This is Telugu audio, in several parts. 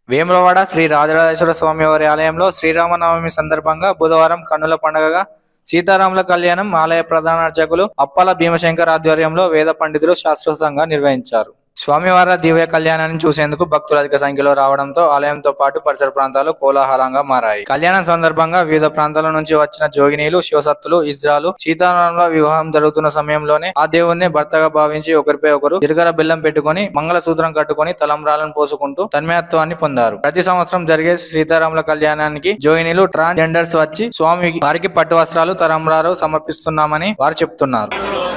వేములవాడ శ్రీ రాజరాజేశ్వర స్వామి వారి ఆలయంలో శ్రీరామనవమి సందర్భంగా బుధవారం కన్నుల పండుగగా సీతారాముల కళ్యాణం ఆలయ ప్రధాన అర్చకులు అప్పల భీమశంకర్ ఆధ్వర్యంలో వేద పండితులు శాస్త్రోత్తంగా నిర్వహించారు స్వామివారి దివ్య కళ్యాణాన్ని చూసేందుకు భక్తులు అధిక సంఖ్యలో రావడంతో ఆలయంతో పాటు పరిసర ప్రాంతాలు కోలాహలంగా మారాయి కళ్యాణం సందర్భంగా వివిధ ప్రాంతాల నుంచి వచ్చిన జోగినీలు శివసత్తులు ఇజ్రాలు సీతారాముల వివాహం జరుగుతున్న సమయంలోనే ఆ దేవుణ్ణి భర్తగా భావించి ఒకరిపై ఒకరు జిరగర బెల్లం పెట్టుకుని మంగళసూత్రం కట్టుకుని తలంబ్రాలను పోసుకుంటూ తన్మయత్వాన్ని పొందారు ప్రతి సంవత్సరం జరిగే సీతారాముల కళ్యాణానికి జోగినీలు ట్రాన్స్జెండర్స్ వచ్చి స్వామి వారికి పట్టు వస్త్రాలు తలంబ్రాలు సమర్పిస్తున్నామని వారు చెప్తున్నారు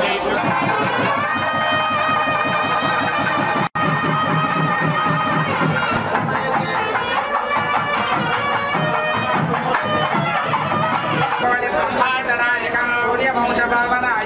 బ్రహ్మాండనాయకం సూర్యవంశభావనాయ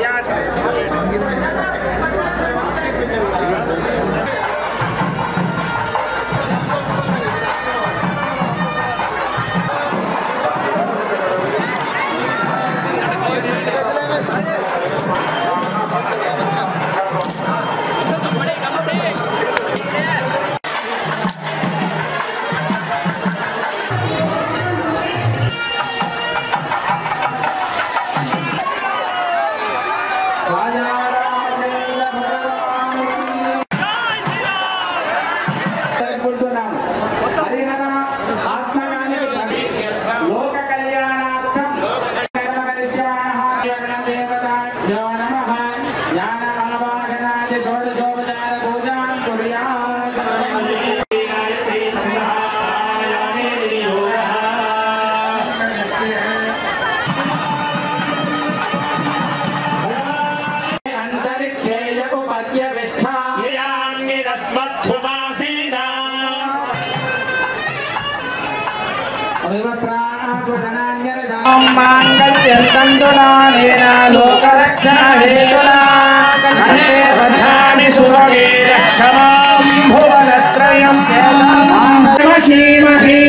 జరుపుకుంటున్నాం. హరిహర ఆత్మగానికి లోక కళ్యాణార్థం కర్మకరిష్యమాణః దేవతాభ్యో నమః జ్ఞాన ఆవాహనాది షోడశోపచార పూజాం కుర్యాత్ అంతరిక్షేయకు పద్య విష్ఠా మాంగళ్యంతంతునానేన లోకరక్షణహేతునా కంఠే భద్రాణి సుభగే రక్షమాం భువనత్రయం శీమహీ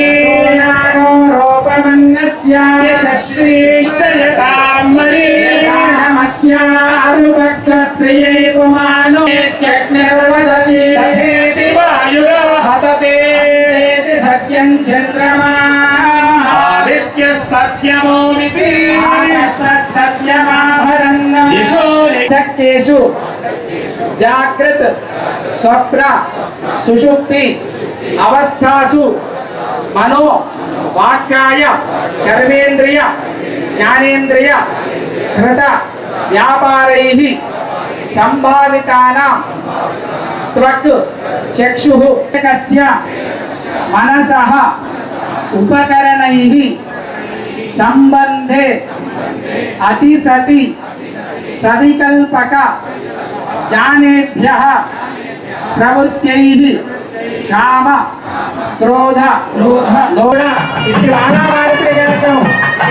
స్త్రియై పుమానో నిర్వదతి వాయురో హతతే సత్యం చంద్రమా ఆదిత్య సత్యమోమితి సత్యమాభరన్న శక్తిషు జాగ్రత్త స్వప్న సుషుప్తి అవస్థాసు మనో వాక్యాయ కర్మేంద్రియ జ్ఞానేంద్రియ కృత వ్యాపారై సంభావితానాం త్వక్ చక్షు కస్య మనసః ఉపకరణైః సంబంధే అతిసతి సవికల్పక జ్ఞానేభ్యः ప్రవృత్యైః కామ క్రోధ లోభ లోడ ఇది మానవాళికి గణకం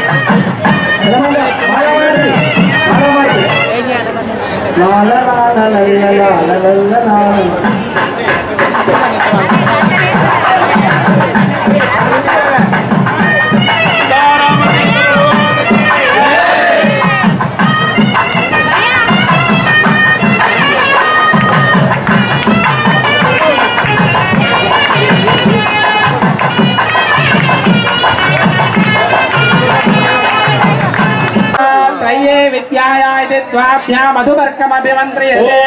మానవాళి మానవాళి లాల లాల లల్ల లాల లల్ల లాల त्रये विद्याया इति द्वाभ्या मधुपर्कमभिमन्त्र्यते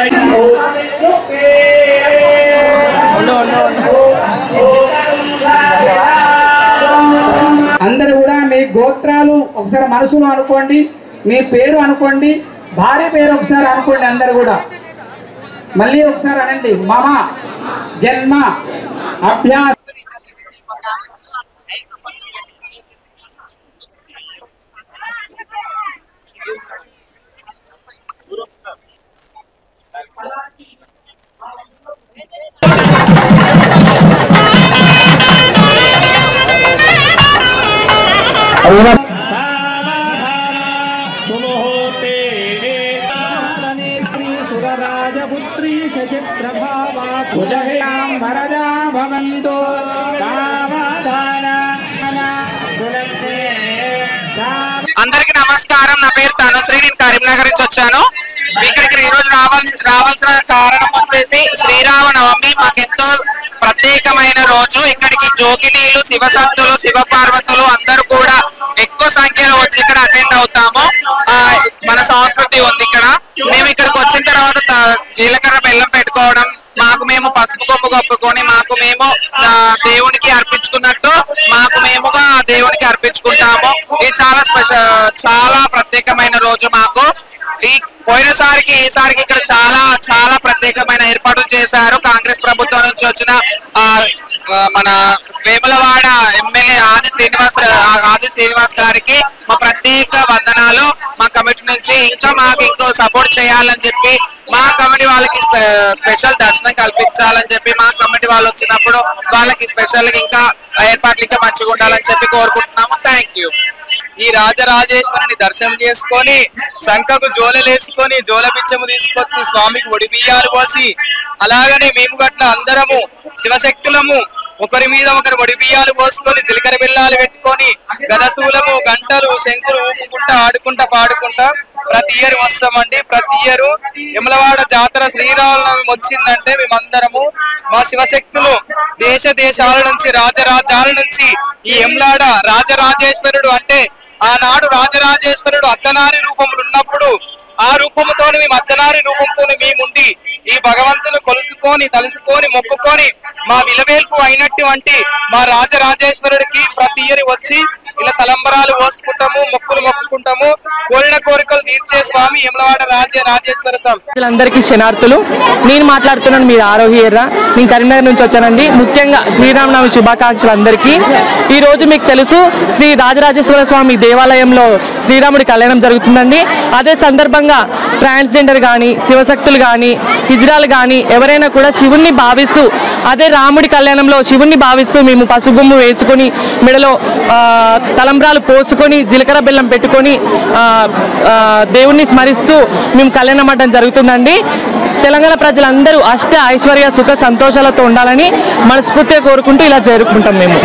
అందరూ కూడా మీ గోత్రాలు ఒకసారి మనసులో అనుకోండి మీ పేరు అనుకోండి భార్య పేరు ఒకసారి అనుకోండి అందరు కూడా మళ్ళీ ఒకసారి అనండి మమ జన్మ అభ్యాస సురరాజపుత్రీ శచిప్రభావా భుజగాం వరదా భవంతు సావధాన సులభే అందరికి నమస్కారం నా పేరు తనుశ్రీ నేను కరీంనగర్ నుంచి వచ్చాను ఇక్కడికి ఈ రోజు రావాల్సి రావాల్సిన కారణం వచ్చేసి శ్రీరామనవమి మాకెంతో ప్రత్యేకమైన రోజు ఇక్కడికి జోగినీలు శివసత్తులు శివ పార్వతులు అందరూ కూడా ఎక్కువ సంఖ్యలో వచ్చి ఇక్కడ అటెండ్ అవుతాము ఆ, మన సంస్కృతి ఉంది ఇక్కడ మేము ఇక్కడికి వచ్చిన తర్వాత త- జీలకర్ర బెల్లం పెట్టుకోవడం మాకు మేము పసుపు కొమ్ము కప్పుకొని మాకు మేము ఆ, దేవునికి అర్పించుకున్నట్టు మాకు మేముగా దేవునికి అర్పించుకుంటాము ఇది చాలా స్పెషల్ చాలా ప్రత్యేకమైన రోజు మాకు ఈ పోయినసారికి ఈసారికి ఇక్కడ చాలా చాలా ప్రత్యేకమైన ఏర్పాట్లు చేశారు కాంగ్రెస్ ప్రభుత్వం నుంచి వచ్చిన ఆ, ఆ, మన వేములవాడ ఎమ్మెల్యే ఆది శ్రీనివాస్ రా- ఆది శ్రీనివాస్ గారికి మా ప్రత్యేక వందనాలు మా కమిటీ నుంచి ఇంకా మాకు ఇంకో సపోర్ట్ చేయాలని చెప్పి మా కమిటీ వాళ్ళకి స్పె- స్పెషల్ దర్శనం కల్పించాలని చెప్పి మా కమిటీ వాళ్ళు వచ్చినప్పుడు వాళ్ళకి స్పెషల్ గా ఇంకా ఏర్పాట్లు ఇంకా మంచిగా ఉండాలని చెప్పి కోరుకుంటున్నాము థ్యాంక్ యూ ఈ రాజరాజేశ్వరుని దర్శనం చేసుకొని శంఖకు జోలలేసుకొని జోల బిచ్చము తీసుకొచ్చి స్వామికి ఒడి బియ్యాలు పోసి అలాగనే మేము గట్ల అందరము శివశక్తులము ఒకరి మీద ఒకరు ఒడి బియ్యాలు పోసుకొని జీలకర్ర బిల్లాలు పెట్టుకొని గదశూలము గంటలు శంకులు ఊపుకుంటా ఆడుకుంటా పాడుకుంటా ప్రతి ఇయర్ వస్తామండి ప్రతి ఇయర్ యమలవాడ జాతర శ్రీరామనవమి వచ్చిందంటే మేమందరము మా శివశక్తులు దేశ దేశాల నుంచి రాజరాజాల నుంచి ఈ ఎమ్లాడ రాజరాజేశ్వరుడు అంటే ఆనాడు రాజరాజేశ్వరుడు అర్ధనారి రూపములు ఉన్నప్పుడు ఆ రూపముతో మేము అర్ధనారి రూపంతో మేముండి ఈ భగవంతుని కొలుసుకొని తలుసుకొని మొక్కుకొని మా విలవేల్పు అయినటువంటి మా రాజరాజేశ్వరుడికి ప్రతి ఇయర్ వచ్చి ఇలా తలంబరాలు పోసుకుంటాము మొక్కులు మొక్కుకుంటాము కోరిన కోరికలు తీర్చే స్వామి యమలవాడ రాజే రాజేశ్వర స్వామి అందరికీ శనార్థులు నేను మాట్లాడుతున్నాను మీరు ఆరోగ్య ఎర్ర నేను కరీంనగర్ నుంచి వచ్చానండి ముఖ్యంగా శ్రీరామనవమి శుభాకాంక్షలు అందరికీ ఈ రోజు మీకు తెలుసు శ్రీ రాజరాజేశ్వర స్వామి దేవాలయంలో శ్రీరాముడి కళ్యాణం జరుగుతుందండి అదే సందర్భంగా ట్రాన్స్జెండర్ కానీ శివశక్తులు కానీ హిజ్రాలు కానీ ఎవరైనా కూడా శివుణ్ణి భావిస్తూ అదే రాముడి కళ్యాణంలో శివుణ్ణి భావిస్తూ మేము పసుబొమ్ము వేసుకొని మెడలో ఆ, తలంబ్రాలు పోసుకొని జీలకర్ర బెల్లం పెట్టుకొని ఆ, ఆ, దేవుణ్ణి స్మరిస్తూ మేము కళ్యాణం ఆడడం జరుగుతుందండి తెలంగాణ ప్రజలందరూ అష్ట ఐశ్వర్య సుఖ సంతోషాలతో ఉండాలని మనస్ఫూర్తిగా కోరుకుంటూ ఇలా జరుపుకుంటాం మేము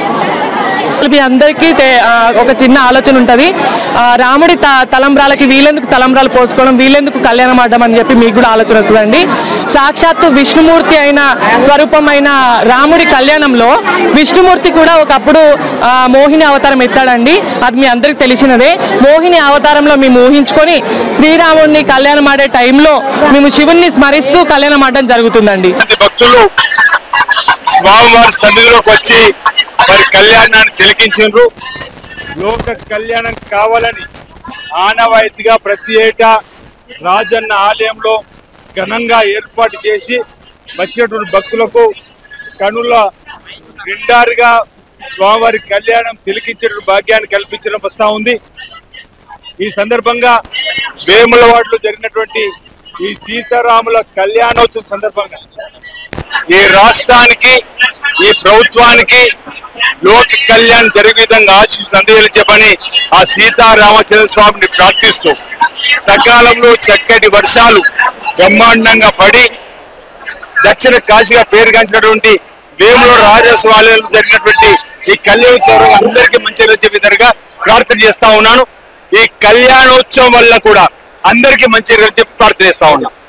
మీ అందరికీ తే- ఆ, ఒక చిన్న ఆలోచన ఉంటుంది రాముడి త తలంబ్రాలకి వీళ్ళెందుకు తలంబ్రాలు పోసుకోవడం వీళ్ళెందుకు కళ్యాణం ఆడడం అని చెప్పి మీకు కూడా ఆలోచన వస్తుందండి సాక్షాత్తు విష్ణుమూర్తి అయిన స్వరూపమైన రాముడి కళ్యాణంలో విష్ణుమూర్తి కూడా ఒకప్పుడు ఆ, మోహిని అవతారం ఎత్తాడండి అది మీ అందరికి తెలిసినదే మోహిని అవతారంలో మేము ఊహించుకొని శ్రీరాముడిని కళ్యాణం ఆడే టైంలో మేము శివుణ్ణి స్మరిస్తూ కళ్యాణం ఆడడం జరుగుతుందండి మంది భక్తులు స్వామివారి సన్నిధిలోకి వచ్చి మరి కళ్యాణాన్ని తిలకించారు లోక కళ్యాణం కావాలని ఆనవాయితీగా ప్రతి ఏటా రాజన్న ఆలయంలో ఘనంగా ఏర్పాటు చేసి వచ్చినటువంటి భక్తులకు కనుల నిండారుగా స్వామివారి కళ్యాణం తిలకించే భాగ్యాన్ని కల్పించడం వస్తా ఉంది ఈ సందర్భంగా వేములవాడలో జరిగినటువంటి ఈ సీతారాముల కళ్యాణోత్సవం సందర్భంగా ఈ రాష్ట్రానికి ఈ ప్రభుత్వానికి లోక కళ్యాణ్ జరిగే విధంగా ఆశీస్సులు అందజేయని ఆ సీతారామచంద్ర స్వామిని ప్రార్థిస్తూ సకాలంలో చక్కటి వర్షాలు బ్రహ్మాండంగా పడి దక్షిణ కాశీగా పేరుగాంచినటువంటి వేముల రాజస్వాలయంలో జరిగినటువంటి ఈ కళ్యాణోత్సవం అందరికీ మంచి రోజు విధంగా ప్రార్థన చేస్తా ఉన్నాను ఈ కళ్యాణోత్సవం వల్ల కూడా అందరికీ మంచి రోజు చెప్పి ప్రార్థన చేస్తా ఉన్నాను